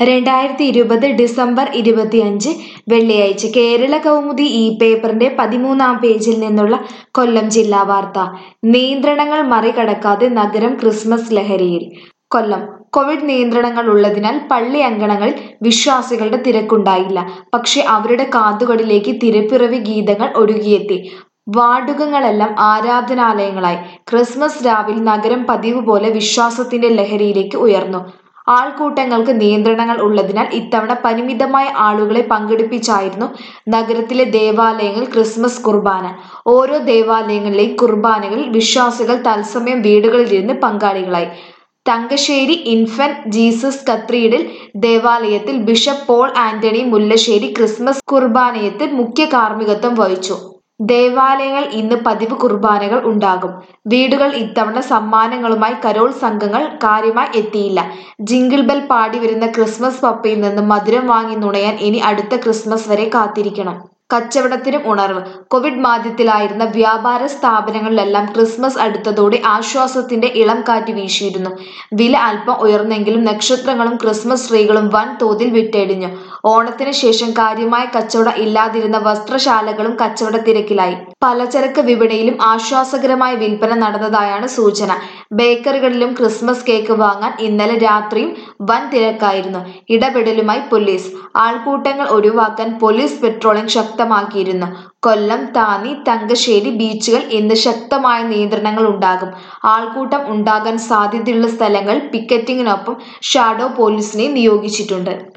രണ്ടായിരത്തി ഇരുപത് ഡിസംബർ ഇരുപത്തിയഞ്ച് വെള്ളിയാഴ്ച കേരള കൗമുദി ഈ പേപ്പറിന്റെ പതിമൂന്നാം പേജിൽ നിന്നുള്ള കൊല്ലം ജില്ലാ വാർത്ത നിയന്ത്രണങ്ങൾ മറികടക്കാതെ നഗരം ക്രിസ്മസ് ലഹരിയിൽ കൊല്ലം കോവിഡ് നിയന്ത്രണങ്ങൾ ഉള്ളതിനാൽ പള്ളി അങ്കണങ്ങളിൽ വിശ്വാസികളുടെ തിരക്കുണ്ടായില്ല പക്ഷെ അവരുടെ കാതുകളിലേക്ക് തിരപ്പിറവി ഗീതങ്ങൾ ഒഴുകിയെത്തി വാർഡുകങ്ങളെല്ലാം ആരാധനാലയങ്ങളായി ക്രിസ്മസ് രാവിൽ നഗരം പതിവ് പോലെ വിശ്വാസത്തിന്റെ ലഹരിയിലേക്ക് ഉയർന്നു ആൾക്കൂട്ടങ്ങൾക്ക് നിയന്ത്രണങ്ങൾ ഉള്ളതിനാൽ ഇത്തവണ പരിമിതമായ ആളുകളെ പങ്കെടുപ്പിച്ചായിരുന്നു നഗരത്തിലെ ദേവാലയങ്ങളിൽ ക്രിസ്മസ് കുർബാന ഓരോ ദേവാലയങ്ങളിലെയും കുർബാനകളിൽ വിശ്വാസികൾ തത്സമയം വീടുകളിലിരുന്ന് പങ്കാളികളായി തങ്കശ്ശേരി ഇൻഫന്റ് ജീസസ് കത്തീഡ്രൽ ദേവാലയത്തിൽ ബിഷപ്പ് പോൾ ആന്റണി മുല്ലശ്ശേരി ക്രിസ്മസ് കുർബാനയത്തിൽ മുഖ്യ കാർമ്മികത്വം വഹിച്ചു ദേവാലയങ്ങൾ ഇന്ന് പതിവ് കുർബാനകൾ ഉണ്ടാകും വീടുകൾ ഇത്തവണ സമ്മാനങ്ങളുമായി കരോൾ സംഘങ്ങൾ കാര്യമായി എത്തിയില്ല ജിങ്കിൾ ബെൽ പാടി വരുന്ന ക്രിസ്മസ് പപ്പയിൽ നിന്ന് മധുരം വാങ്ങി നുണയാൻ ഇനി അടുത്ത ക്രിസ്മസ് വരെ കാത്തിരിക്കണം കച്ചവടത്തിനും ഉണർവ് കോവിഡ് മാന്ദ്യത്തിലായിരുന്ന വ്യാപാര സ്ഥാപനങ്ങളിലെല്ലാം ക്രിസ്മസ് അടുത്തതോടെ ആശ്വാസത്തിന്റെ ഇളം കാറ്റ് വീശിയിരുന്നു വില അല്പം ഉയർന്നെങ്കിലും നക്ഷത്രങ്ങളും ക്രിസ്മസ് ട്രീകളും വൻ തോതിൽ വിറ്റഴിഞ്ഞു ഓണത്തിന് ശേഷം കാര്യമായ കച്ചവടം ഇല്ലാതിരുന്ന വസ്ത്രശാലകളും കച്ചവട തിരക്കിലായി പലചരക്ക് വിപണിയിലും ആശ്വാസകരമായ വിൽപ്പന നടന്നതായാണ് സൂചന ബേക്കറികളിലും ക്രിസ്മസ് കേക്ക് വാങ്ങാൻ ഇന്നലെ രാത്രിയും വൻ തിരക്കായിരുന്നു ഇടപെടലുമായി പോലീസ് ആൾക്കൂട്ടങ്ങൾ ഒഴിവാക്കാൻ പോലീസ് പെട്രോളിംഗ് ശക്തമാക്കിയിരുന്നു കൊല്ലം താന്നി തങ്കശ്ശേരി ബീച്ചുകൾ ഇന്ന് ശക്തമായ നിയന്ത്രണങ്ങൾ ഉണ്ടാകും ആൾക്കൂട്ടം ഉണ്ടാകാൻ സാധ്യതയുള്ള സ്ഥലങ്ങൾ പിക്കറ്റിംഗിനൊപ്പം ഷാഡോ പോലീസിനെ നിയോഗിച്ചിട്ടുണ്ട്